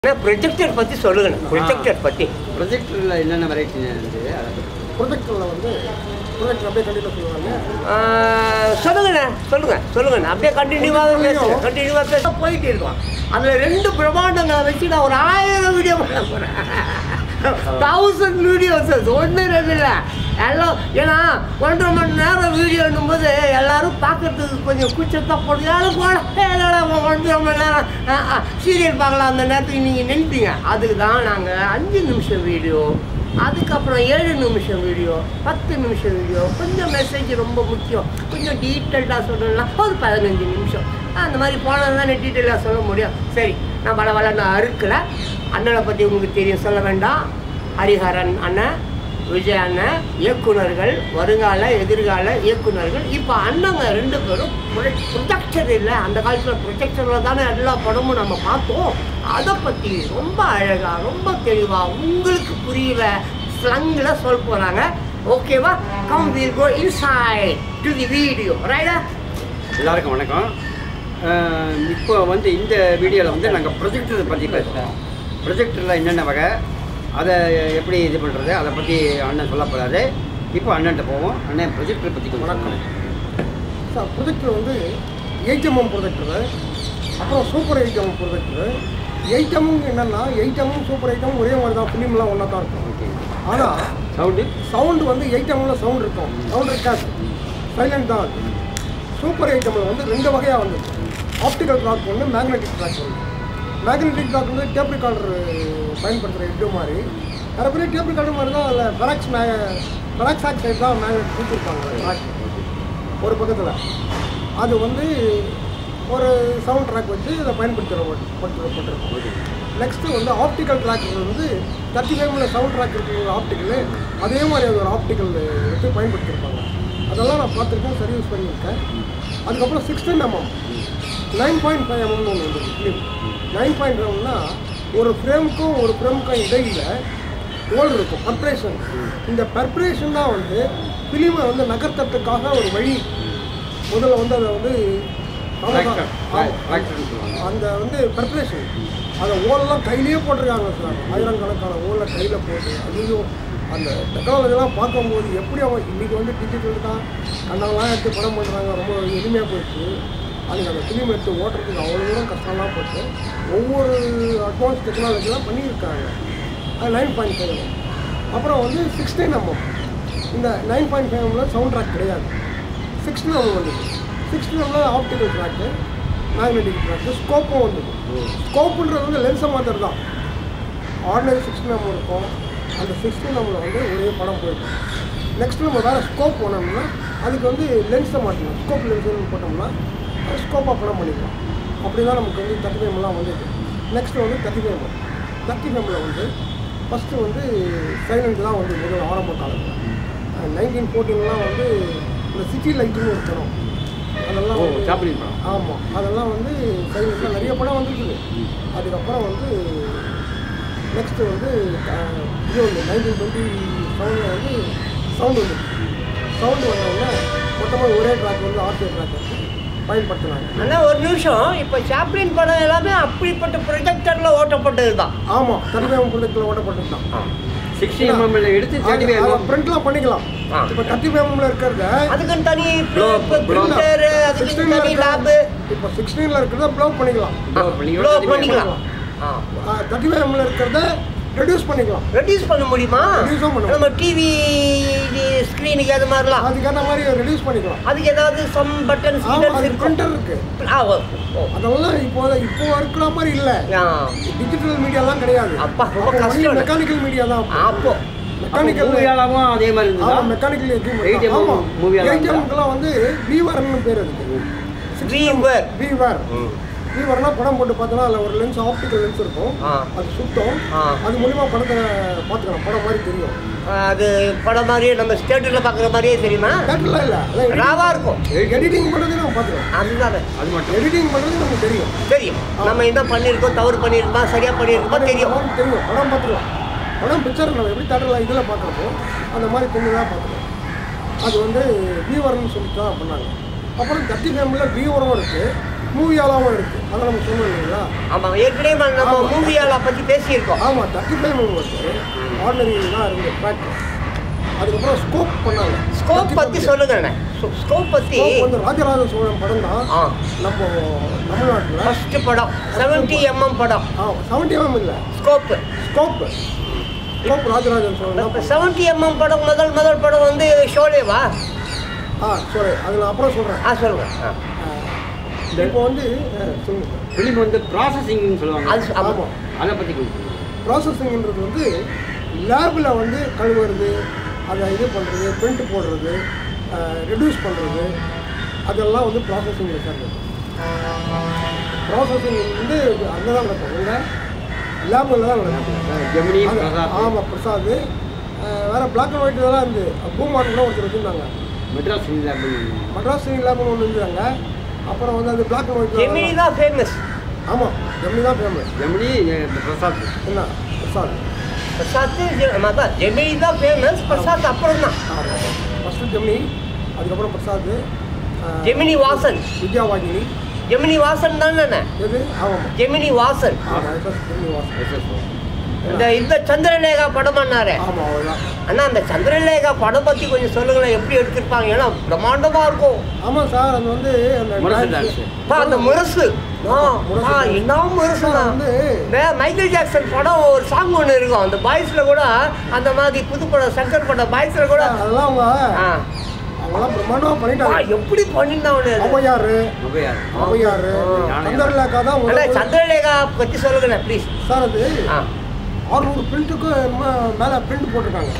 Projector பற்றி சொல்லுங்க projector பற்றி ப்ரொஜெக்டரில் என்னென்ன வெரைட்டி இருக்குது அதை பத்தி. ப்ரொஜெக்டரில் வந்து ப்ரொஜெக்டர் அப்படியே கண்டிப்பாக சொல்லுவாங்க சொல்லுங்கண்ணே சொல்லுங்க சொல்லுங்கண்ணே அப்படியே கண்டினியூவாக பேசுங்க கண்டினியூவாக பேச போயிட்டு இருக்கோம் அதில் ரெண்டு பிரம்மாண்டங்களை வச்சு நான் ஒரு ஆயிரம் வீடியோ பண்ண போகிறேன் தௌசண்ட் வீடியோஸ் ஒன்று ரெண்டு இல்லை எல்லாம் ஏன்னா ஒன்றரை மணி நேரம் வீடியோன்னும் போது எல்லாரும் பார்க்கறதுக்கு கொஞ்சம் கூச்சத்தான் போடுது யாரும் போட என்னடா ஒன்றரை மணி நேரம் சீரியல் பார்க்கலாம் அந்த நேரத்துக்கு நீங்கள் நினைப்பீங்க அதுக்கு தான் நாங்கள் அஞ்சு நிமிஷம் வீடியோ அதுக்கப்புறம் ஏழு நிமிஷம் வீடியோ பத்து நிமிஷம் வீடியோ கொஞ்சம் மெசேஜ் ரொம்ப முக்கியம் கொஞ்சம் டீட்டெயில்டாக சொல்லணும்னா ஒரு பதினஞ்சு நிமிஷம் அந்த மாதிரி போனது தானே டீட்டெயிலாக சொல்ல முடியும் சரி நான் பல பல நான் அறுக்கலை அண்ணனை பற்றி உங்களுக்கு தெரியும் சொல்ல வேண்டாம் ஹரிஹரன் அண்ணன் விஜய் அண்ணன் இயக்குனர்கள் வருங்கால எதிர்கால இயக்குனர்கள் இப்போ அண்ணங்க ரெண்டு பேரும் ப்ரொஜெக்டர் இல்லை அந்த காலத்தில் ப்ரொஜெக்டரில் தானே எல்லா படமும் நம்ம பார்த்தோம் அதை பற்றி ரொம்ப அழகாக ரொம்ப தெளிவாக உங்களுக்கு புரியல ஸ்லங்கில் சொல்ல போகிறாங்க ஓகேவா come will go inside to the video ரைடா எல்லாருக்கும் வணக்கம் அஹ், இப்போ வந்து இந்த வீடியோவில் வந்து நாங்கள் ப்ரொஜெக்டரை பற்றி பேசுகிறோம் ப்ரொஜெக்டரில் என்னென்ன வகை அதை எப்படி இது பண்ணுறது அதை பற்றி அண்ணன் சொல்ல போகிறாரு இப்போ அண்ணன்ட்ட போவோம் அண்ணன் ப்ரொஜெக்டரை பற்றி கொஞ்சம் வணக்கம். சொல்லுங்க. சார் ப்ரொஜெக்டர் வந்து எயிட் எம்எம் ப்ரொஜெக்டரு அப்புறம் super eight MM projector eight MM என்னென்னா eight MM super eight M ஒரே மாதிரி தான் ஃபிலிம்லாம் ஒன்றா தான் இருக்கும் ஓகே ஆனால் சவுண்டு சவுண்டு வந்து எயிட் எம்எம்ல சவுண்ட் இருக்கும் சவுண்ட் இருக்காது சைலண்ட் தான் இருக்கும் சூப்பர் எயிட் எம்எல் வந்து ரெண்டு வகையாக வந்து ஆப்டிக்கல் ட்ராக் ஒன்று மேக்னெட்டிக் ட்ராக் ஒன்று மேக்னெட்டிக் ட்ராக் வந்து டேப் ரெக்கார்டர் பயன்படுத்துகிற ஹெட்டு மாதிரி நிறைய பேர் டேப் ரெக்கார்டர் மாதிரி தான் அதில் ஃபெராக்ஸ் மே ஃபெராக்ஸ் ஆக்சைடு தான் மேக்னெட் கொடுத்துருப்பாங்க ட்ராக் ஒரு பக்கத்தில் அது வந்து ஒரு சவுண்ட் ட்ராக் வச்சு இதை பயன்படுத்தப்பட்டிருக்கும் நெக்ஸ்ட்டு வந்து ஆப்டிக்கல் ட்ராக் வந்து தேர்ட்டி ஃபைவ்ல சவுண்ட் ட்ராக் இருக்கிற ஆப்டிக்கல் அதே மாதிரி அது ஒரு ஆப்டிக்கல் எடுத்து பயன்படுத்தியிருப்பாங்க அதெல்லாம் நான் பார்த்துருக்கேன் சரி யூஸ் பண்ணியிருக்கேன் அதுக்கப்புறம் sixteen MM nine point five எம்எம்னு ஒன்று வந்து ஃபிலிம் நைன் பாயிண்ட் எம்எம்னா ஒரு ஃப்ரேமுக்கும் ஒரு ஃப்ரேமுக்கும் இடையில் ஹோல் இருக்கும் பர்ப்ரேஷன் இந்த பர்ப்ரேஷன் தான் வந்து ஃபிலிமை வந்து நகர்த்தத்துக்காக ஒரு வழி முதல்ல வந்து அதை வந்து Tractor. ஆமா. Tractorன்னு சொல்லுவாங்க. அந்த வந்து ப்ரிப்ரேஷன் அதை ஓலெல்லாம் கையிலேயே போட்டிருக்காங்க சார் ஆயிரக்கணக்கான ஓலை கையில் போட்டு அதுவும் அந்த டெக்னாலஜிலாம் பார்க்கும்போது எப்படி அவன் இன்றைக்கி வந்து டிஜிட்டல் தான் கண்ணெல்லாம் எடுத்து படம் பண்ணுறாங்க ரொம்ப எளிமையாக போயிடுச்சு அதுக்கு அந்த ஃபிலிம் எடுத்து ஓட்டுறதுக்கு அவ்வளோ தூரம் கஷ்டம்லாம் போட்டு ஒவ்வொரு அட்வான்ஸ் டெக்னாலஜிலாம் பண்ணியிருக்காங்க அது நைன் பாயிண்ட் ஃபைவ் அப்புறம் வந்து சிக்ஸ்டீன் எம்எம் இந்த நைன் பாயிண்ட் ஃபைவ் எம்மில் சவுண்ட் ட்ராக் கிடையாது சிக்ஸ்டீன் எம்எம் வந்துச்சு சிக்ஸ்டீன் எம்மில் ஆப்டிக்கல் ட்ராக்கு மேக்னெட்டிக் ட்ராக்கு ஸ்கோப்பும் வந்துடும் ஸ்கோப்புன்றது வந்து லென்ஸை மாத்திரம் தான் ஆர்டினரி சிக்ஸ்டீன் எம் இருக்கும் அந்த சிக்ஸ்டீன் எம்மில் வந்து ஒரே படம் போயிருக்கும் நெக்ஸ்ட் நம்ம வேறு ஸ்கோப் போனோம்னா அதுக்கு வந்து லென்ஸை மாட்டணும் ஸ்கோப் லென்ஸ் போட்டோம்னா ஸ்கோப்பாக படம் பண்ணிக்கலாம் அப்படி தான் நமக்கு வந்து தேர்ட்டி ஃபைவ்லாம் வந்துருக்கு நெக்ஸ்ட் வந்து தேர்ட்டி ஃபைவ் தேர்ட்டி ஃபைவ்ல வந்து ஃபஸ்ட்டு வந்து சைலண்ட் தான் வந்து முதல் ஆரம்ப காலத்தில் நைன்டீன் ஃபோர்டீன்லாம் வந்து இந்த சிட்டி லைட்டுன்னு ஒரு படம் அதெல்லாம் ஓ வந்து- சாப்பிளின் படம் ஆமாம் அதெல்லாம் வந்து சைலண்ட்ல நிறைய படம் வந்துருக்குது அதுக்கப்புறம் வந்து நெக்ஸ்ட்டு வந்து அஹ், இது வந்து நைன்டீன் டுவெண்ட்டி செவனில் வந்து சவுண்டு வந்து சவுண்டு வந்தவுடனே மொத்தமாக ஒரே ட்ராக் வந்து ஆர்டிஓ ட்ராக் வந்து பயன்படுத்தினாங்க அண்ணா ஒரு நிமிஷம் இப்போ சாப்ளின் படம் எல்லாமே அப்படிப்பட்ட ப்ரொஜெக்டரில் ஓட்டப்பட்டது தான் ஆமாம் தனியாக ப்ரொஜெக்டில் ஓட்டப்பட்டது தான் சிக்ஸ்டி எம்எம்ல எடுத்து தேர்ட்டி ஃபைவ் எம்எம் பிரிண்ட்லாம் பண்ணிக்கலாம் ஆ. இப்போ தேர்ட்டி ஃபைவ்ல இருக்கிறத அதுக்குன்னு தனி Blow- blow- பிரிண்டர் அதுக்கு 16 ல தனி இருக்கிற- லேபு இப்போ சிக்ஸ்டீனில் இருக்கிறத ப்ளோ பண்ணிக்கலாம் ப்ளோ பண்ணிக்கலாம் தேர்ட்டி ஃபைவ்ல இருக்கிறத ரெடியூஸ் பண்ணிக்கலாம் ரெடியூஸ் பண்ண முடியுமா Reduce உம் பண்ண நம்ம டிவி ஸ்க்ரீனுக்கு அது மாதிரிலாம் அதுக்கேற்ற மாதிரி ரெடியூஸ் பண்ணிக்கலாம் அதுக்கு ஏதாவது சம் பட்டன்ஸ் ஆமா, கிட்டன்ஸ் அது இருக்கும் பிரிண்டர் இருக்கு ஆ ஓ ஓ. அதெல்லாம் இப்போ இப்போ இருக்கிற மாதிரி இல்லை ஆ, டிஜிட்டல் மீடியாலாம் கிடையாது அப்பா, ரொம்ப கஷ்டம். மெக்கானிக்கல் மீடியா தான் அப்போ மெக்கானிக்கல் மூவியாலாவும் அதே மாதிரி இருந்ததா ஆமாம் மெக்கானிக்கல் 8mm ஆமாம் movie எல்லாம் எயிட் எம்க்குலாம் வந்து வீவர்னு பேர் இருக்கு வீவர் வீவர் வீவர்னா படம் போட்டு பார்த்தோன்னா அதில் ஒரு லென்ஸ் ஆப்டிக்கல் லென்ஸ் இருக்கும் ஆ. அது சுத்தம் ஆ. அது மூலிமா படத்தை பார்த்துக்கலாம் படம் மாதிரி தெரியும் அது படம் மாதிரியே நம்ம ஸ்டேட்டில் பார்க்குற மாதிரியே தெரியுமா தேட்டர்லாம் இல்லை அதான் ராவா இருக்கும் எடிட்டிங் பண்ணுறது நம்ம பார்த்துக்கலாம் அதுதானே அது மட்டும் எடிட்டிங் பண்ணுறது நமக்கு தெரியும் தெரியும் நம்ம என்ன பண்ணியிருக்கோம் தவறு பண்ணியிருக்கோம் சரியா பண்ணியிருக்கோம் தெரியும் படம் தெரியும் படம் பார்த்துக்கலாம் படம் பிக்சர் நம்ம எப்படி தேட்டரில் இதில் பார்க்குறப்போ அந்த மாதிரி தெரிஞ்சதாக பார்த்துக்கலாம் அது வந்து வியூவர்னு சொல்லிட்டு தான் பண்ணாங்க அப்புறம் தேர்ட்டி ஃபேமில் வியூவரும் இருக்குது மூவியாலாவும் இருக்கு அதை நம்ம சொன்னோம் இல்லைங்களா ஆமாம் ஏற்கனவே நம்ம- நம்ம ஆமா. மூவியால பற்றி பேசியிருக்கோம் ஆமாம் தேர்ட்டி ஃபைவ் மெம்பர்ஸ் ஆர்டினரி தான் இருந்து ட்ராக் அதுக்கப்புறம் ஸ்கோப் பண்ணாங்க ஸ்கோப் பற்றி சொல்லுங்கண்ணே ஸ்கோப் பற்றி ஸ்கோப் வந்து ராஜராஜ சோழன் படம் தான் ஆ நம்ம தமிழ்நாட்டில் ஃபர்ஸ்ட் படம் செவன்டி எம்எம் படம் ஆ செவன்டி எம்எம் இல்லை scope scope scope Rajarajan Cholan தான் செவன்டி எம்எம் படம் முதல் முதல் படம் வந்து ஷோலேவா ஆ சாரி அது நான் அப்புறம் சொல்கிறேன் ஆ சொல்லுங்க ஆ. இப்போ வந்து ஆ, சொல்லுங்க சார் ஃபிலிம் வந்து ப்ராசஸிங்னு சொல்லுவாங்க அது ஆமாம் ஆமாம் அதை பற்றி கொஞ்சம் சொல்லுங்க. ப்ராசஸிங்ன்றது வந்து லேபில் வந்து கழுவுறது அதை இது பண்ணுறது பிரிண்ட் போடுறது ரெடியூஸ் பண்ணுறது அதெல்லாம் வந்து ப்ராசஸிங்கில் சார் ப்ராசஸிங் வந்து அங்கே தான் நடக்கும் எங்க லேபில் தான் நடக்கும் ஜெமினி அது- பிரசாத் ஆமாம் பிரசாத் அஹ், வேற பிளாக் அண்ட் ஒயிட் இதெல்லாம் இருந்து பூமான் கூட ஒருத்தர் வச்சுருந்தாங்க மெட்ராஸ் ஃபிலிம் லேப் மெட்ராஸ் லேப்னு ஒன்று இருந்தாங்க அப்புறம் வந்து அது பிளாக் அண்ட் ஜெமினி ஒயிட் தான் ஃபேமஸ் ஆமாம் ஜெமினி தான் ஃபேமஸ் ஜெமினி அஹ், பிரசாத் என்ன பிரசாத் பிரசாத் ஜெ- அதான் ஜெமினி தான் ஃபேமஸ் பிரசாத் அப்புறம் தான் ஆமாம் ஃபஸ்ட்டு ஜெமினி அதுக்கப்புறம் பிரசாத் அஹ், ஜெமினி வாசன் வித்யாவாகினி ஜெமினி வாசன் தானே எது ஆமாம் ஜெமினி வாசன் ஆமாம் எஸ்எஸ் ஜெமினி வாசன் இந்த இந்த சந்திரலேகா படம் பண்ணாரு ஆமாம் அவ்வளோதான் அண்ணா அந்த சந்திரலேகா படம் பற்றி கொஞ்சம் சொல்லுங்களேன் எப்படி எடுத்திருப்பாங்க ஏன்னா பிரம்மாண்டமாக இருக்கும் ஆமாம் சார் அது வந்து அந்த முரசு dance- dance. பா அந்த முரசு ஆ முரசு ஆ, dance. என்ன முரசு சார் வந்து வே- மைக்கேல் ஜாக்சன் படம் ஒரு சாங் ஒன்று இருக்கும் அந்த பாய்ஸில் கூட அந்த மாதிரி புது படம் சங்கர் படம் பாய்ஸில் கூட அதெல்லாம் அவங்க ஆ அவங்களாம் பிரம்மாண்டமாக பா, பண்ணிட்டாங்க எப்படி பண்ணிருந்தாங்க ஔவையார் மொபைல் ஔவையார் ஆ. சந்திரலேகா தான் அண்ணா முதல்ல- சந்திரலேகா பற்றி சொல்லுங்கண்ணே ப்ளீஸ் சார் அது ஆ அறுநூறு பிரிண்ட்டுக்கு மேலே பிரிண்ட் போட்டிருக்காங்க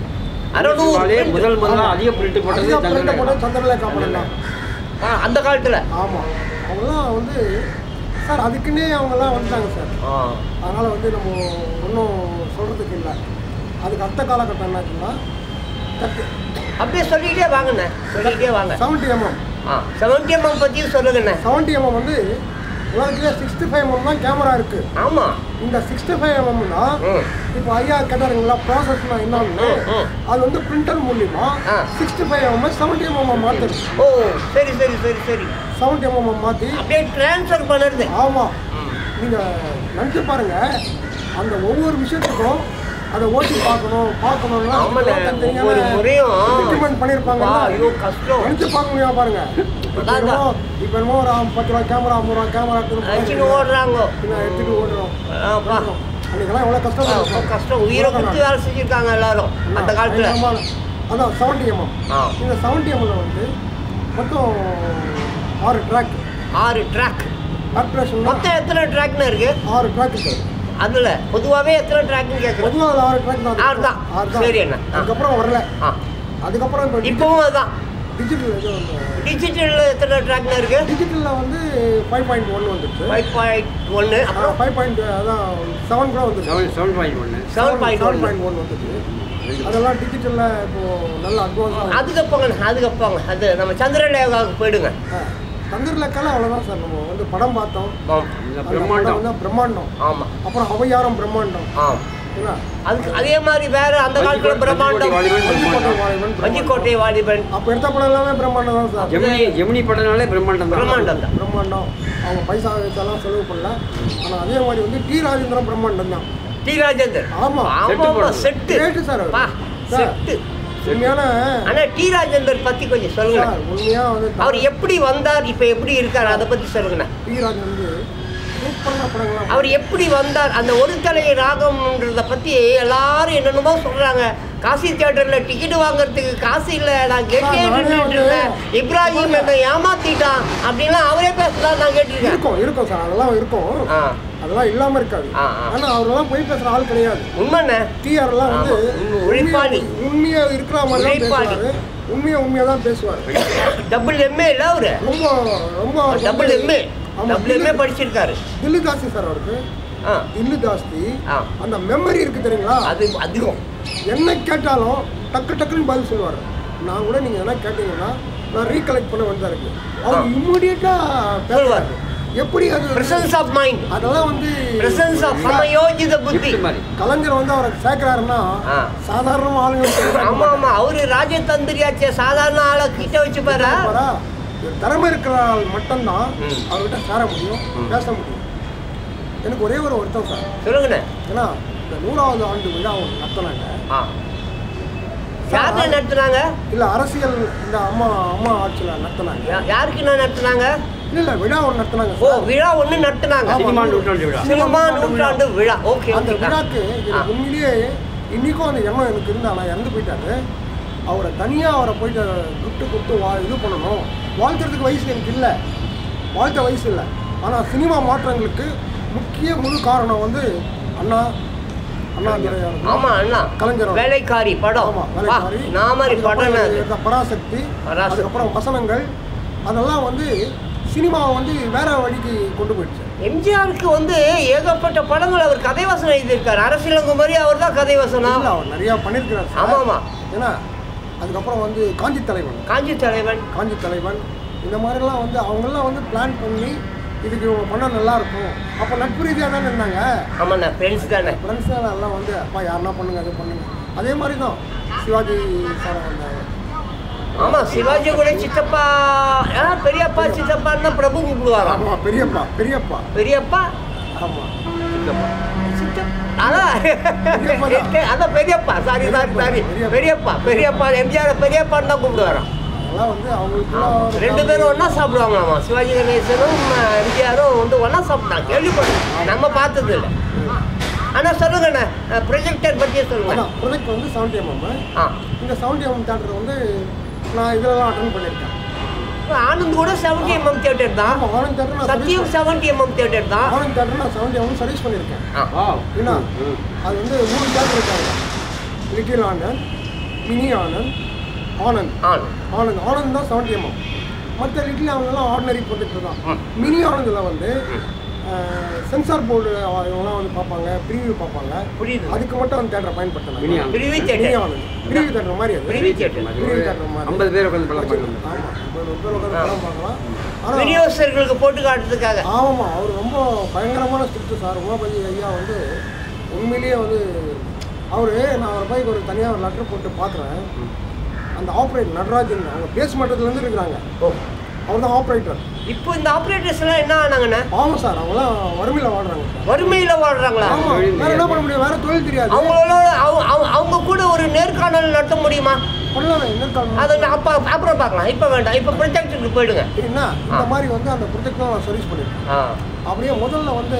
அறுநூறு முதல் முதல்ல அதிக பிரிண்ட் போட்டது அதிக பிரிண்ட் சந்திரலேகா. போட்டது சந்திரலேகா படம் தான் ஆ, அந்த காலத்தில் ஆமாம் அவங்களாம் வந்து சார் அதுக்குன்னே அவங்கெல்லாம் வந்துட்டாங்க சார் ஆ அதனால் வந்து நம்ம ஒன்றும் சொல்கிறதுக்கு இல்லை அதுக்கு அடுத்த காலகட்டம் என்னாச்சுன்னா கத்து அப்படியே சொல்லிக்கிட்டே வாங்கண்ணே சொல்லிக்கிட்டே வாங்க செவன்ட்டி எம்எம் ஆ செவன்டி எம்எம் பற்றியும் சொல்லுங்கண்ணே செவன்ட்டி எம்எம் வந்து உலகத்திலே சிக்ஸ்டி ஃபைவ் எம்எம் தான் கேமரா இருக்குது ஆமாம் இந்த சிக்ஸ்டி ஃபைவ் எம்எம்னா ம் இப்போ ஐயா கேட்டாருங்களா ப்ராசஸ்னா என்னன்னு ம், ம். அது வந்து பிரிண்டர் மூலியமா ஆ. Sixty five MM seventy MM மாற்றுது ஓ சரி சரி சரி சரி செவன்ட்டி எம்எம் மாற்றி அப்படியே ட்ரான்ஸ்ஃபர் பண்ணுறது ஆமாம் நீங்கள் நினச்சி பாருங்க அந்த ஒவ்வொரு விஷயத்துக்கும் அதை ஓட்டி பார்க்கணும் பார்க்கணும்னா ஆமாண்ணே, ஒவ்வொரு முறையும் டாக்குமெண்ட் பண்ணியிருப்பாங்க பா, ஐயோ, கஷ்டம். நினச்சி பார்க்க முடியாது பாருங்க இப்போ அதான், என்னமோ இப்போ என்னமோ ஒரு பத்து ரூபா கேமரா ஐம்பது ரூபா கேமரா அடிச்சுன்னு ஓடுறாங்க பின்ன எடுத்துட்டு ஓடுறோம் ஆப்பா. அன்றைக்கெல்லாம் எவ்வளோ கஷ்டம் ஆ, ரொம்ப கஷ்டம் உயிரை கொடுத்து வேலை செஞ்சுருக்காங்க எல்லாரும் அந்த காலத்தில் அதான் செவன்ட்டி எம்எம் ஆ இந்த செவன்ட்டி எம்எல்ல வந்து மொத்தம் ஆறு ட்ராக் ஆறு ட்ராக் கார்பரேஷன் மொத்தம் எத்தனை ட்ராக்னு இருக்கு ஆறு ட்ராக் இருக்குது அதில் பொதுவாகவே எத்தனை ட்ராக்னு கேட்குறோம் பொதுவாக அதில் ஆறு ட்ராக் தான் ஆறு தான். ஆறு தான் சரி அண்ணா. ஆ. அதுக்கப்புறம் வரல ஆ அதுக்கப்புறம் இப்போ இப்போவும் அதுதான் டிஜிட்டல் இது டிஜிட்டலில் எத்தனை ட்ராக்னு இருக்கு டிஜிட்டலில் வந்து ஃபைவ் பாயிண்ட் ஒன் வந்துச்சு ஃபைவ் பாயிண்ட் ஒன்று அப்புறம் ஃபைவ் பாயிண்ட் அதான் செவன் கூட வந்துச்சு செவன் செவன் பாயிண்ட் ஒன்று செவன் பாயிண்ட் செவன் ஒன்று பாயிண்ட் ஒன் வந்துச்சு அதெல்லாம் டிஜிட்டலில் இப்போ நல்ல அட்வான்ஸாக அதுக்கு போங்க அதுக்கு போங்க அது நம்ம சந்திரலேகாவுக்கு போயிடுங்க தந்திரலக்கெல்லாம் அவ்வளோதான் சார் நம்ம வந்து படம் பார்த்தோம் ஆம் இந்த அந்த பிரம்மாண்டம் படம் வந்து பிரம்மாண்டம் ஆமாம் அப்புறம் அவையாரம் பிரம்மாண்டம் ஆம் என்ன அதுக்கு அதே மாதிரி வேற அந்த காலத்துல பிரம்மாண்டம் வஞ்சிக்கோட்டை வாலிபன் பிரம்மாண்டம். வஞ்சிக்கோட்டை வாலிபன் அப்போ எடுத்த படம் எல்லாமே பிரம்மாண்டம் தான் சார் ஜெமினி ஜெமினி படம்னாலே பிரம்மாண்டம் தான் பிரம்மாண்டம் தான் பிரம்மாண்டம் அவங்க பைசா வச்செல்லாம் செலவு பண்ணல ஆனால் அதே மாதிரி வந்து டி ராஜேந்திரன் பிரம்மாண்டம் தான் டி ராஜேந்தர் ஆமா. செட்டு ஆமா போடுறது. செட்டு கிரேட்டு சார் அவர். பா சார். செட்டு உண்மையான ஆனா டி ராஜேந்தர் பத்தி கொஞ்சம் சொல்லுங்க சார் உண்மையாக வந்து அவர் எப்படி வந்தார் இப்ப எப்படி இருக்கார் அதை பத்தி சொல்லுங்க டி ராஜன் வந்து சூப்பரான படங்கள்லாம் அவர் எப்படி வந்தார் அந்த ஒரு தலை ராகம்ன்றத பத்தி எல்லாரும் என்னென்னமோ சொல்றாங்க காசி தியேட்டர்ல டிக்கெட் வாங்குறதுக்கு காசு இல்ல நான் கேட்டே நானே நின்னுட்டு வந்து- இருந்தேன் இப்ராஹிம் என்னை ஏமாத்திட்டான் அப்படின்லாம் அவரே பேசலாம் நான் கேட்டிருக்கேன் இருக்கும் இருக்கும் சார் அதெல்லாம் இருக்கும் ஆ அதெல்லாம் இல்லாமல் இருக்காது ஆ, ஆ. ஆனால் அவரெல்லாம் போய் பேசுகிற ஆள் கிடையாது உண்மைண்ணே டிஆர்லாம் வந்து ஆமா, உண்மை, உழைப்பாளி. உண்மையாக இருக்கிற மாதிரி தான் உழைப்பாளி. பேசுவார் உண்மையாக உண்மையாக தான் பேசுவார் டபுள் எம்ஏ இல்ல அவரு ரொம்ப ரொம்ப அவருக்கு டபுள் வந்து- எம்ஏ ஆமா, டபுள் எம்ஏ தில்லு- படிச்சிருக்காரு தில்லு ஜாஸ்தி சார் அவருக்கு ஆ தில்லு ஜாஸ்தி ஆ. அந்த மெமரி இருக்கு தெரியுங்களா அது அதிகம் என்ன கேட்டாலும் டக்கு டக்குன்னு பதில் சொல்லுவார் நான் கூட நீங்கள் எதனா கேட்டீங்கன்னா நான் ரீகலெக்ட் பண்ண வந்தா இருக்கு அவர் ஆ. இம்மிடியட்டாக சொல்லுவார். எப்படி அது பிரசன்ஸ் ஆஃப் மைண்ட் அதெல்லாம் வந்து பிரசன்ஸ் ஆஃப் சமயோஜித புத்தி gift மாதிரி கலைஞர் வந்து அவரை சேர்க்கிறாருன்னா ஆ. சாதாரண ஆளுங்க ஆமா ஆமா அவரு ராஜதந்திரியாச்சே சாதாரண ஆளை கிட்ட வச்சு பாரு பாரா ஒரு திறமை இருக்கிறால் மட்டும்தான் ம். அவர்கிட்ட சேர முடியும் ம். பேச முடியும் எனக்கு ஒரே ஒரு வருத்தம் சார் சொல்லுங்கண்ணே ஏன்னா இந்த நூறாவது ஆண்டு விழா ஒன்று நடத்தினாங்க ஆ யாருண்ணே நடத்துனாங்க இல்லை அரசியல் இந்த அம்மா அம்மா ஆட்சியில் நடத்தினாங்க யா- யாருக்குண்ணே நடத்துனாங்க இல்லை இல்லை விழா ஒன்று நடத்தினாங்க ஓ சார் விழா ஒண்ணு நடத்துனாங்க ஆமா. சினிமா நூற்றாண்டு விழா சினிமா நூற்றாண்டு விழா ஓகே அந்த ஓகே விழாக்கு ஆ. எனக்கு உண்மையிலேயே இன்னைக்கும் அந்த எண்ணம் எனக்கு இருந்தா நான் இறந்து போயிட்டாரு அவரை தனியாக அவரை போயிட்டு கிஃப்ட்டு கொடுத்து வா இது பண்ணணும் வாழ்த்துறதுக்கு வயசு எனக்கு இல்லை வாழ்த்த வயசு இல்லை ஆனால் சினிமா மாற்றங்களுக்கு முக்கிய முழு காரணம் வந்து அண்ணா அண்ணா துரையார் ஆமா அண்ணா கலைஞர் அவர். வேலைக்காரி படம் ஆமா வா, வேலைக்காரி நான் மாதிரி படம் அதுக்கப்புறம் அது. இந்த பராசக்தி பராசக்தி. அதுக்கப்புறம் வசனங்கள் அதெல்லாம் வந்து சினிமாவை வந்து வேற வழிக்கு கொண்டு போயிடுச்சு எம்ஜிஆருக்கு வந்து ஏகப்பட்ட படங்கள் அவர் கதை வசனம் எழுதியிருக்காரு அரசியலங்க மாதிரி அவர் தான் கதை வசனம் இல்ல, அவர் நிறைய பண்ணியிருக்கிறார் சார். ஆமா ஆமா ஏன்னா அதுக்கப்புறம் வந்து காஞ்சி தலைவன் காஞ்சி தலைவன் காஞ்சி தலைவன் இந்த மாதிரிலாம் வந்து அவங்கெல்லாம் வந்து பிளான் பண்ணி இதுக்கு இவங்க பண்ணால் நல்லா இருக்கும் அப்போ நட்பு ரீதியாக தானே இருந்தாங்க ஆமாண்ணா ஃப்ரெண்ட்ஸ் தானே ஃப்ரெண்ட்ஸ் எல்லாம் வந்து அப்பா யாருன்னா பண்ணுங்க அது பண்ணுங்க அதே மாதிரி தான் சிவாஜி சார் வந்தாங்க ஆமா சிவாஜி கூட சித்தப்பா ஆ, பெரியப்பா சித்தப்பான்னு தான் பிரபு கூப்பிடுவாங்க ஆமாம் பெரியப்பா பெரியப்பா பெரியப்பா ஆமாம் சித்தப்பா அதான் பெரியப்பா தான். அதான் பெரியப்பா சாரி சாரி சாரி பெரியப்பா. பெரியப்பா பெரியப்பா எம்ஜிஆர் பெரியப்பான்னு தான் கூப்பிடுவாராம் அதெல்லாம் வந்து அவங்களுக்குலாம் ஒரு ரெண்டு பேரும் ஒண்ணா சாப்பிடுவாங்களாமா சிவாஜி கணேசனும் அஹ், எம்ஜிஆரும் வந்து ஒண்ணா சாப்பிட்டாங்க கேள்விப்பட்டேன் நம்ம பார்த்தது இல்லை ஆனா சொல்லுங்கண்ணே ப்ரொஜெக்டர் பற்றியே சொல்லுங்க அதான் ப்ரொஜெக்ட் வந்து செவன்டி எம்எம் ஆ இந்த செவன்டி எம்எம் தேட்டர் வந்து நான் இதெல்லாம் அட்டன் பண்ணியிருக்கேன் ஆனந்த் கூட செவன்டி எம்எம் தியேட்டர் தான் ஆமாம் ஆனந்த் தேட்டர் நான் சத்தியம் சர்வீஸ் செவன்டி எம்எம் தியேட்டர் தான் ஆனந்த் தேட்டர் நான் செவன்டி எம்எம் சர்வீஸ் பண்ணியிருக்கேன் ஆ. வா என்ன ம். அது வந்து மூணு தேட்டர் இருக்காங்க லிட்டில் ஆனந்த் மினி ஆனந்த் ஆனந்த் ஆனந்த் ஆனந்த் ஆனந்த் தான் செவன்டி எம்எம் மற்ற லிட்டில் ஆனந்த்லாம் ஆர்டினரி ப்ரொஜெக்டர் தான் ம். மினி ஆனந்தில் வந்து சென்சார் போர்டு இவங்கலாம் வந்து பார்ப்பாங்க ப்ரீவியூ பார்ப்பாங்க புரியுது அதுக்கு மட்டும் அந்த தேட்டரை பயன்படுத்தினாங்க mini Anand. Preview mini theatre Anand preview theatre மாதிரி அது பிரிவி தியேட்டர் பிரிவு தேட்டர் மாதிரி. ஐம்பது பேர் உட்காந்து படம் பார்க்கணும் ஆமாம் முப்பது பேர் உட்காந்து படம் பார்க்கலாம் ஆனால் விநியோகஸ்தர்களுக்கு போட்டு காட்டுறதுக்காக ஆமாம் அவர் ரொம்ப பயங்கரமான ஸ்கிரிப்ட் சார் உமாபதி ஐயா வந்து உண்மையிலேயே வந்து அவர் நான் அவரை போய் ஒரு தனியாக ஒரு லெட்டர் போட்டு பார்க்குறேன் அந்த ஆப்ரேட்டர் நடராஜன் அவங்க பேஸ் மட்டத்துலேருந்து இருக்கிறாங்க ஓ அவர் தான் ஆப்ரேட்டர் இப்போ இந்த ஆப்ரேட்டர்ஸ் எல்லாம் என்ன ஆனாங்கண்ணே ஆமாம் சார் அவங்களாம் வறுமையில் வாழ்கிறாங்க சார் வறுமையில வாழ்றாங்களா ஆமாம் வேறு என்ன பண்ண முடியும் வேறு தொழில் தெரியாது அவங்களோட அவங்க- அவங்க- அவங்க கூட ஒரு நேர்காணல் நடத்த முடியுமா பண்ணலாம் என்ன காரணம் அதை நான் அப்ப அப்புறம் பார்க்கலாம் இப்போ வேண்டாம் இப்போ ப்ரொஜெக்டுக்கு போயிடுங்க என்ன இந்த மாதிரி வந்து அந்த ப்ரொஜெக்ட் தான் நான் சர்வீஸ் பண்ணியிருக்கேன் ஆ அப்படியே முதல்ல வந்து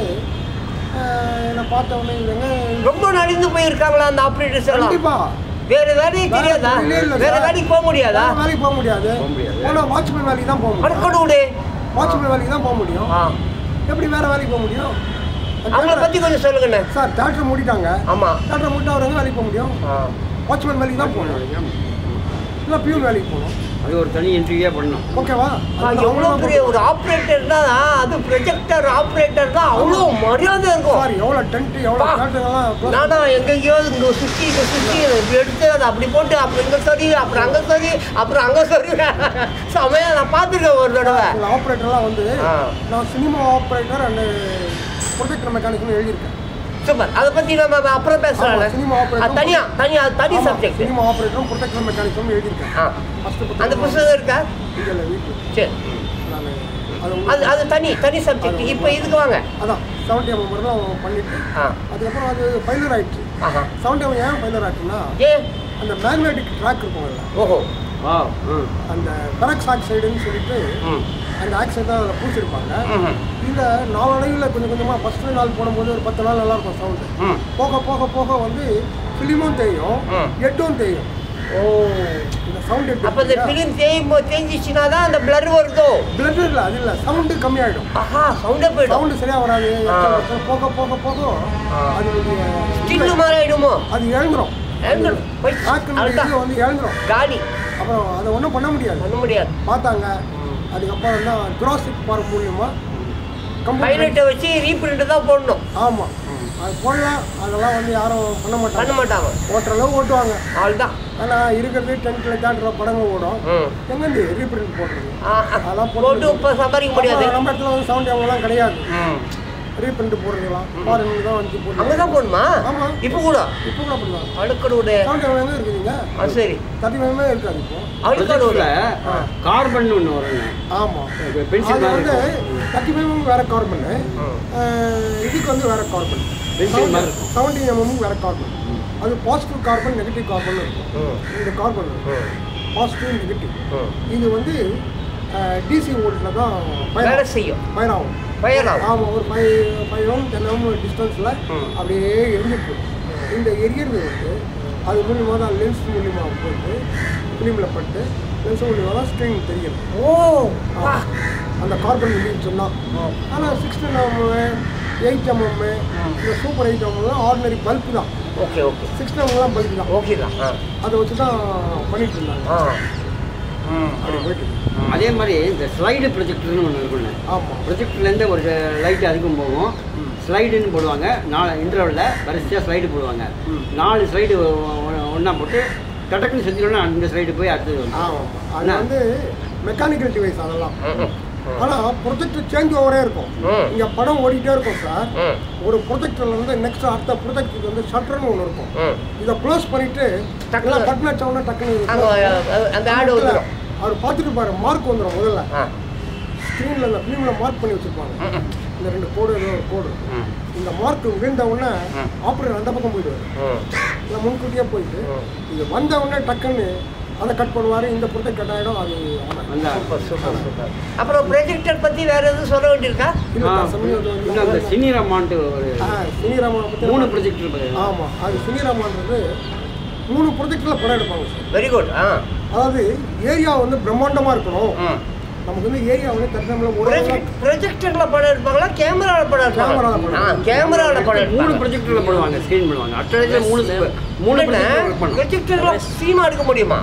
ஆஹ், என்னை பார்த்த உடனே இவங்க ரொம்ப நலிந்து போயிருக்காங்களா அந்த ஆப்ரேட்டர்ஸ் எல்லாம் கண்டிப்பாா வேற வேலையே வேற தெரியாதா தொழிலே இல்ல வேற சார். வேலைக்கு போக முடியாதா வேற வேலைக்கு போக முடியாது போக முடியாது. போனால் வாட்ச்மேன் வேலைக்கு தான் போக முடியும் அடக்கடு விடு வாட்ச்மேன் வேலைக்கு தான் போக முடியும் ஆ எப்படி வேற வேலைக்கு போக முடியும் அவங்கள பத்தி கொஞ்சம் சொல்லுங்கண்ணே சார் தேட்டர் மூடிட்டாங்க ஆமா தேட்டர் மூடிட்டு அவர் எங்கே வேலைக்கு போக முடியும் ஆ. வாட்ச்மேன் வேலைக்கு தான் போகணும் இல்லை பியூன் வேலைக்கு போகணும் அது ஒரு தனி இன்டர்வியூவே பண்ணணும் ஓகேவா ஆ, எவ்வளோ பெரிய ஒரு ஆப்ரேட்டர் தான் அது ப்ரொஜெக்டர் ஆப்ரேட்டர் தான் அவ்வளோ மரியாதை இருக்கும் சார் எவ்வளோ டென்ட் எவ்வளோ பா. தேட்டர்லாம் close நானா எங்கெங்கேயோ இங்கே சுற்றி இங்கே சுற்றி இப்படி எடுத்து அதை அப்படி போட்டு அப்புறம் இங்கே சரி அப்புறம் அங்கே சரி அப்புறம் அங்கே சரி செமையா நான் பார்த்துருக்கேன் ஒரு தடவை இந்த ஆப்ரேட்டர்லாம் வந்து ஆ. நான் சினிமா ஆப்ரேட்டர் அண்ட் ப்ரொஜெக்டர் மெக்கானிக்னு எழுதியிருக்கேன் சூப்பர் அதை பற்றி நம்ம அப்புறம் பேசலாம்ல ஆமா, சினிமா operator. அது தனியா தனியா அது தனி ஆமா, சப்ஜெக்ட் சினிமா ஆப்ரேட்டரும் ப்ரொஜெக்டர் மெக்கானிக்ஸும் எழுதியிருக்கேன் ஆ ஃபஸ்ட்டு அந்த புத்தகம் இருக்கா இல்லை வீட்டில் சரி நான் அது அது உங்களுக்கு- அது தனி தனி சப்ஜெக்ட் இப்போ இதுக்கு வாங்க அதான் செவன்டி எம்எம் மட்டும் தான் பண்ணிட்டு ஆ அதுக்கப்புறம் அது ஃபைலர் ஆயிடுச்சு ஆஹா செவன்டி எம்எம் ஏன் ஃபைலர் ஆச்சுன்னா ஏ அந்த மேக்னெட்டிக் ட்ராக் இருக்கும்ல ஓஹோ வா ம் அந்த பெரக்ஸ் ஆக்சைடுன்னு சொல்லிட்டு ம் அந்த ஆக்சைடு தான் அதில் பூசிருப்பாங்க ம்ஹும். இந்த நாளடைவில் கொஞ்சம் கொஞ்சமாக ஃபஸ்ட்டு நாள் போடும்போது ஒரு பத்து நாள் நல்லா இருக்கும் சவுண்டு ம் போக போக போக வந்து ஃபிலிமும் தேயும் ம். எட்டும் தேயும் ஓ இந்த சவுண்ட் அப்போ இந்த ஃபிலிம் தேயும் தேஞ்சிச்சுனா தான் அந்த பிளர் வருதோ பிளட் இல்லை அது இல்லை சவுண்டு கம்மியாயிடும் ஆஹா சவுண்டே போயிடும் சவுண்டு சரியாக வராது ஆ. போக போக போக ஆ. அதனுடைய ஸ்டில்லு மாதிரி ஆயிடுமோ அது இழந்துரும் இழந்துரும். போய் ட்ராக்கினுடைய அழுத்தா. இது வந்து இழந்துரும் காலி அப்புறம் அதை ஒன்றும் பண்ண முடியாது பண்ண முடியாது பார்த்தாங்க அதுக்கப்புறம் தான் ஜுராசிக் பார்க் மூலியமாக கம்ப்யூட்டர் பைலட்டை வச்சு ரீபிரிண்ட் தான் போடணும் ஆமாம் அது போடலாம் அதெல்லாம் வந்து யாரும் பண்ண பண்ண மாட்டாங்க மாட்டாங்க ஓட்டுற அளவு ஓட்டுவாங்க அவ்வளோதான் ஆனால் இருக்கிறது டென்த்தில் தேட்டர படங்கள் ஓடும் ம் எங்கேருந்து ரீப்ரிண்ட் போடுறது ஆ, ஆ. அதெல்லாம் போட்டு இப்போ சம்பாதிக்க முடியாது அப்புறம் நம்ம இடத்துல வந்து சவுண்ட் அவங்கலாம் கிடையாது ம் ரீபிரிண்ட் போடுறதுலாம் ஃபாரின் தான் வந்து போட்டு அங்கதான் போகணுமா ஆமா. இப்போ கூட இப்போ கூட பண்ணலாம் அழுக்கடோட செவன்டி எம்எம் இருக்குதுங்க அது சரி தேர்ட்டி எம்எம் இருக்காது இப்போ அழுக்கடோட கார்பன் ஒன்று வருங்க ஆமாம் பென்சில் அது மாதிரி வந்து இருக்கும். தேர்ட்டி எம்எம் வேற கார்பன் இதுக்கு வந்து வேற கார்பன் Pencil மாதிரி இருக்கும். செவன்டி எம்எம் வேற கார்பன் அது பாசிட்டிவ் கார்பன் நெகட்டிவ் கார்பன் இருக்கும் இந்த கார்பன் பாசிட்டிவ் நெகட்டிவ் இது வந்து டிசி வோல்ட்டில் தான் வேலை பயன் செய்யும் பயன் ஆகும் பயலாம் ஆமாம் ஒரு five five ohm ten ohm டிஸ்டன்ஸில் ம். அப்படியே எரிஞ்சிட்டு இந்த எரியறது வந்து அது மூலியமாக தான் லென்ஸ் மூலியமாக போயிட்டு ஃபிலிமில் பட்டு லென்ஸ் மூலியமாக தான் ஸ்க்ரீன் தெரியும் ஓ வா. அந்த கார்பன் வெளியே சொன்னால் ஆனால் சிக்ஸ்டீன் எம்எம் எயிட் எம்எம் இந்த super eight MM ordinary bulb தான் okay okay sixteen MM bulb தான் ஓகே தான் ஆ அதை வச்சு தான் பண்ணிட்டு இருந்தாங்க ஆ ம் அப்படி போயிட்டு இருக்கு. அதே மாதிரி இந்த ஸ்லைடு ப்ரொஜெக்டர்னு ஒன்று இருக்குண்ணே ஆமாம் ப்ரொஜெக்டர்லேருந்து ஒரு லைட் அதுக்கும் போகும் ஸ்லைடுன்னு போடுவாங்க நாலு இன்டர்வலில் வரிசையாக ஸ்லைடு போடுவாங்க ம். நாலு ஸ்லைடு ஒன்றா போட்டு டடக்குன்னு செஞ்சிடணும் அந்த ஸ்லைடு போய் அடுத்தது வந்து ஆமாம் அது என்ன? வந்து மெக்கானிக்கல் டிவைஸ் அதெல்லாம் ம், ம், ஆனால் ப்ரொஜெக்டர் சேஞ்ச் ஓவரே இருக்கும் ம். இங்கே படம் ஓடிட்டே இருக்கும் சார் ம் ஒரு ப்ரொஜெக்டர்ல வந்து நெக்ஸ்ட் அடுத்த ப்ரொஜெக்டருக்கு வந்து ஷட்டர்னு ஒன்று இருக்கும் ம் இதை க்ளோஸ் பண்ணிட்டு டக்குனு- டக்குனு பட்டன் அடிச்சவொடனே டக்குனு அங்க அஹ், அந்த ஆடு வந்துடும் அவர் பார்த்துட்டு பாரு மார்க் வந்துடும் முதல்ல ஆ ஸ்க்ரீனில் இந்த ஃபிலிமில் மார்க் பண்ணி வச்சுருப்பாங்க ம், ம், இந்த ரெண்டு கோடு ஏதோ ஒரு கோடு ம். இந்த மார்க் விழுந்த உடனே ம். ஆப்ரேட்டர் அந்த பக்கம் போயிடுவார் ம் இல்லை முன்கூட்டியே போயிட்டு ம். இது வந்த உடனே டக்குன்னு அதை கட் பண்ணுவார் இந்த ப்ரொஜெக்ட் கட் ஆகிடும் அது ஆனா. அந்த சூப்பர் சூப்பர் சூப்பர் அப்புறம் ப்ரொஜெக்டர் பற்றி வேற எதுவும் சொல்ல வேண்டியிருக்கா இல்ல, ஆ, சமயம் அது வந்து- இன்னும் அந்த சினிரமான்ட்டு ஒரு ஆ, சினிராமனை பத்தி மூணு ப்ரொஜெக்டர் ஆமாம் அது சினிராமான்றது மூணு ப்ரொஜெக்டில் படம் எடுப்பாங்க சார் வெரி குட் ஆ அதாவது ஏரியா வந்து பிரம்மாண்டமாக இருக்கணும் ம் நமக்கு வந்து ஏரியா வந்து கட்டினமில் ஒரு ப்ரொஜெக்டர்ல படம் எடுப்பாங்களா கேமரால படம் கேமரால எடுப்பாங்களா படம் ஆ கேமரால படம் மூணு எடுப்பாங்க ப்ரொஜெக்டரில் போடுவாங்க ஸ்க்ரீன் பண்ணுவாங்க அட்டடையில் மூணு மூணு ப்ரொஜெக்டர் ஒர்க் பண்ணும் ப்ரொஜெக்டர்ல சினிமா எடுக்க முடியுமா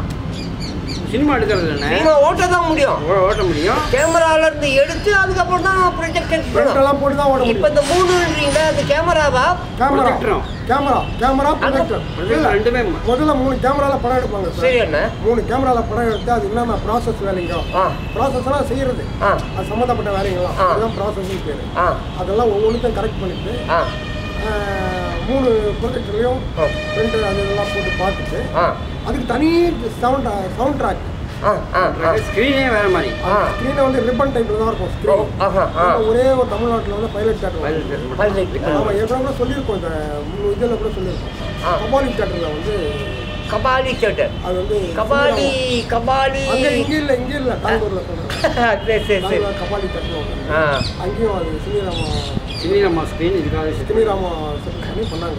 சினிமா எடுக்கிறது இல்லைண்ணே சினிமா ஓட்ட தான் முடியும் ஓ- ஓட்ட முடியும் கேமரால இருந்து எடுத்து அதுக்கப்புறம் தான் ப்ரொஜெக்டர் ஃப்ரண்ட்டெல்லாம் போட்டு தான் ஓட இப்போ முடியும் இந்த மூணுன்றீங்க அந்த கேமராவா கேமரா ப்ரொஜெக்டரும் கேமரா கேமரா ப்ரொஜெக்டர் ப்ரொஜெக்டர் ரெண்டுமே முதல்ல மூணு கேமரால படம் எடுப்பாங்க சார் சரி அண்ணா மூணு கேமரால படம் எடுத்து அது என்னென்ன ப்ராசஸ் வேலைங்க ஆ ப்ராசஸ்லாம் செய்யறது ஆ அது சம்மந்தப்பட்ட வேலைங்களாம் ஆ. அதுதான் ப்ராசஸ்னு பேர் ஆ அதெல்லாம் ஒவ்வொன்றுத்தையும் கரெக்ட் பண்ணிட்டு ஆ ஆஹ், மூணு ப்ரொஜெக்டர்லையும் ஆ. ஃப்ரண்ட் அது இதெல்லாம் போட்டு பார்த்துட்டு ஆ அதுக்கு தனி சவுண்ட் சவுண்ட் ட்ராக் ஆ ஆ ஆ ஸ்க்ரீனே வேற மாதிரி ஆ ஸ்க்ரீனை வந்து ரிப்பன் டைப்பில் தான் இருக்கும் ஓ, ஸ்க்ரீன் ஆஹா ஆ ஒரே ஒரு தமிழ்நாட்டில் வந்து பைலட் தேட்டர் பல்லைக்கு. ஆ. ஆமாம் ஏற்கனவே கூட சொல்லியிருக்கோம் இந்த இதில் கூட சொல்லியிருக்கோம் ஆ. கபாலி தேட்டரில் வந்து கபாலி தேட்டர் அது வந்து கபாலி கபாலி அங்கே இங்கே இல்லை இங்கே இல்லை காங்கூரில் சொல்கிறேன் சரி சரி சரி கபாலி தேட்டர் வந்து ஆ அங்கேயும் அது சினிராமா சினிரமா ஸ்க்ரீன் இதுக்காக set பண்ணி- சினிராமா செட் பண்ணி பண்ணாங்க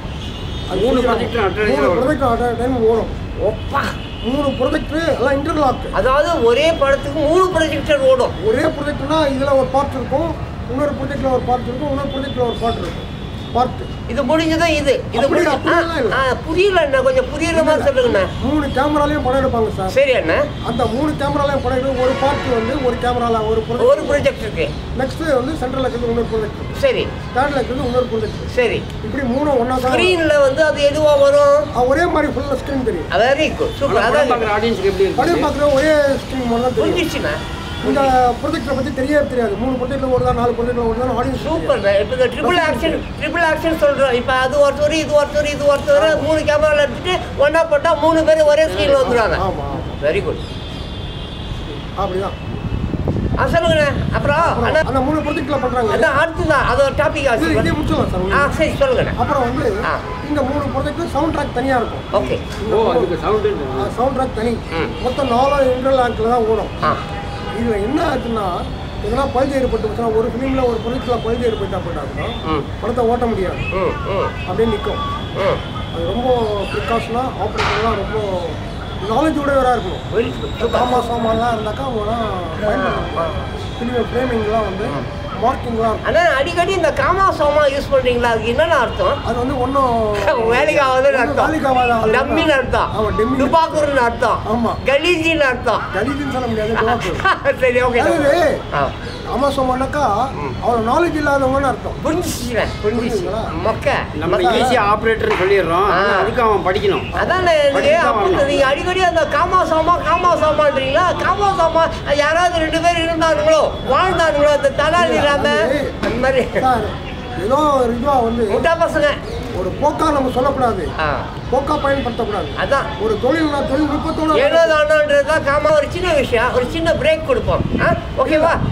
அது மூணு சினிராமா- projector at a time மூணு ஓடும். ப்ரொஜெக்ட் அட் டைம் ஓடும் ஒப்பா மூணு ப்ரொஜெக்டர் எல்லாம் இன்டர்லாக் அதாவது ஒரே படத்துக்கு மூணு ப்ரொஜெக்டர் ஓடும் ஒரே ப்ரொஜெக்ட்னா இதில் ஒரு பார்ட் இருக்கும் இன்னொரு ப்ரொஜெக்டில் ஒரு பார்ட் இருக்கும் இன்னொரு ப்ரொஜெக்டில் ஒரு பார்ட் இருக்கும் பார்ட் இது முடிஞ்சதும் இது இது அப்படி- முடிஞ்சு அப்படியெல்லாம் இல்ல. ஆ, புரியல அண்ணா கொஞ்சம் புரியுற மாதிரி சொல்லுங்கண்ணா மூணு கேமராலையும் படம் எடுப்பாங்க சார் சரி அண்ணா அந்த மூணு கேமராலையும் படம் எடுத்து ஒரு பார்ட் வந்து ஒரு கேமரால ஒரு ஒரு ப்ரொஜெக்ட் ப்ரொஜெக்ட் இருக்கு நெக்ஸ்ட் வந்து சென்ட்ரல் இருக்கிறது இன்னொரு ப்ரொஜெக்ட் சரி தேர்ட்ல இருக்கிறது இன்னொரு ப்ரொஜெக்ட் சரி இப்படி மூணும் ஒன்றா தான் ஸ்க்ரீன்ல வந்து அது எதுவா வரும் ஆ, ஒரே மாதிரி ஃபுல்லாக ஸ்க்ரீன் தெரியும் வெரி குட் ஆனா சூப்பர் படம் அதான் பார்க்குற ஆடியன்ஸுக்கு எப்படி படம் இருக்கு பார்க்குற ஒரே ஸ்க்ரீன் மாதிரி தான் தெரியும் புரிஞ்சிச்சுண்ணா இந்த ப்ரொஜெக்டை பற்றி தெரியவே தெரியாது மூணு ப்ரொஜெக்டில் ஓடுதா நாலு ப்ரொஜெக்டில் ஓடுதா ஆடியன்ஸ் சூப்பர் இப்போ இந்த ட்ரிபிள் ஆக்ஷன் ட்ரிபிள் ஆக்ஷன் சொல்கிறோம் இப்போ அது ஒருத்தர் இது ஒருத்தர் இது ஒருத்தர் மூணு கேமராவில் எடுத்துட்டு ஒன்றா போட்டால் மூணு பேர் ஒரே ஸ்க்ரீனில் வந்துடுவாங்க ஆமாம் ஆமாம் வெரி குட் அப்படிதான் ஆ சொல்லுங்கண்ணே அப்புறம் அண்ணா அந்த மூணு ப்ரொஜெக்டில் பண்ணுறாங்க அதான் அடுத்துதான் அது ஒரு டாபிக் இது ஆச்சு இதே முடிச்சிடலாம் சார் ஆ உங்களுக்கு. சரி சொல்லுங்கண்ணே அப்புறம் வந்து ஆ. இந்த மூணு ப்ரொஜெக்டும் சவுண்ட் ட்ராக் தனியாக இருக்கும் ஓகே ஓ அதுக்கு சவுண்டு சவுண்ட் ட்ராக் தனி ம். மொத்தம் நாலு இன்டர்ல் ஆங்கில் தான் ஓடும் ஆ இதில் என்ன ஆச்சுன்னா எதனா பழுது ஏற்பட்டு போச்சுன்னா ஒரு ஃபிலிமில் ஒரு ப்ரொஜெக்டில் பழுது ஏற்பட்டா போட்டாங்கன்னா ம் படத்தை ஓட்ட முடியாது ம் ம் அப்படியே நிற்கும் ம் அது ரொம்ப ப்ரிகாஷனாக ஆப்ரேட்டர்லாம் ரொம்ப நாலேஜ் உடையவராக இருக்கணும் வெரி குட் சூப்பர் சாமா சாமான்லாம் இருந்தாக்கா அவங்களாம் ஃபிலிம் ஃப்ரேமிங்லாம் வந்து மார்க்கிங்லாம் இருக்கும் அண்ணா அடிக்கடி இந்த காமா சோமா யூஸ் பண்ணுறீங்களா அதுக்கு என்னென்ன அர்த்தம் அது வந்து ஒன்றும் வேலைக்கு ஆகுதுன்னு அர்த்தம் வேலைக்கு ஆகாத ஆள் டம்மின்னு அர்த்தம் ஆமாம் டெம்மி துபாக்குருன்னு அர்த்தம் ஆமாம் கலீஜின்னு அர்த்தம் கலிஜின்னு சொல்ல முடியாது துவாக்கு. சரி ஓகே அதாவது ஆ காமாசமானாக்கா அவ்வளோ நாலேஜ் இல்லாதவங்கன்னு அர்த்தம் புரிஞ்சிச்சுண்ணே புரிஞ்சிச்சு புரியுதுங்களா? மொக்க நம்ம மொக்க. ஈஸியாக ஆப்ரேட்டர்னு சொல்லிடுறோம் ஆ. ஆனால் அதுக்கு அவன் படிக்கணும் அதானே எனக்கு படிச்சுதான் அப்போ வரணும். நீங்க அடிக்கடி அந்த காமா சாமா காமா சாமான்றீங்களா காமா சாமா அது யாராவது ரெண்டு பேர் இருந்தானுங்களோ வாழ்ந்தானுங்களோ அந்த தலால் இல்லாம அந்த மாதிரி சார் ஏதோ ஒரு இதுவாக வந்து முட்டா பசங்க ஒரு போக்கா நம்ம சொல்லக்கூடாது ஆ போக்கா பயன்படுத்தக்கூடாது அதான் ஒரு தொழில் தொழில்நுட்பத்தோட ஏனோ தானோன்றது தான் காமா ஒரு சின்ன விஷயம் ஒரு சின்ன பிரேக் கொடுப்போம் ஆ ஓகேவா